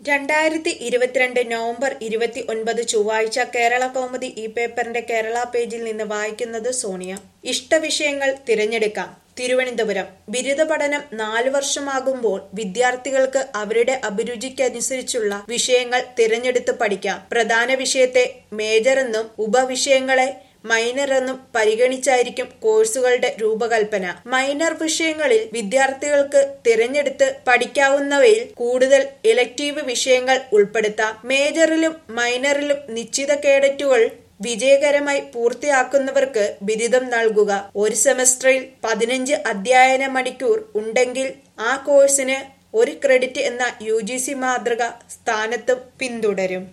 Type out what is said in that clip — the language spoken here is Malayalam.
രണ്ടായിരത്തി ഇരുപത്തിരണ്ട് നവംബർ ഇരുപത്തി ഒൻപത് ചൊവ്വാഴ്ച കേരള കൗമുദി ഈ പേപ്പറിന്റെ കേരള പേജിൽ നിന്ന് വായിക്കുന്നത് സോണിയ ഇഷ്ടവിഷയങ്ങൾ തിരഞ്ഞെടുക്കാം തിരുവനന്തപുരം ബിരുദ പഠനം നാല് വർഷമാകുമ്പോൾ വിദ്യാർത്ഥികൾക്ക് അവരുടെ അഭിരുചിക്കനുസരിച്ചുള്ള വിഷയങ്ങൾ തിരഞ്ഞെടുത്ത് പഠിക്കാം പ്രധാന വിഷയത്തെ മേജറെന്നും ഉപവിഷയങ്ങളെ മൈനർ എന്നും പരിഗണിച്ചായിരിക്കും കോഴ്സുകളുടെ രൂപകൽപ്പന മൈനർ വിഷയങ്ങളിൽ വിദ്യാർത്ഥികൾക്ക് തിരഞ്ഞെടുത്ത് പഠിക്കാവുന്നവയിൽ കൂടുതൽ ഇലക്ടീവ് വിഷയങ്ങൾ ഉൾപ്പെടുത്താം മേജറിലും മൈനറിലും നിശ്ചിത കേഡറ്റുകൾ വിജയകരമായി പൂർത്തിയാക്കുന്നവർക്ക് ബിരുദം നൽകുക ഒരു സെമസ്റ്ററിൽ പതിനഞ്ച് അധ്യയന മണിക്കൂർ ഉണ്ടെങ്കിൽ ആ കോഴ്സിന് ഒരു ക്രെഡിറ്റ് എന്ന യു മാതൃക സ്ഥാനത്തും പിന്തുടരും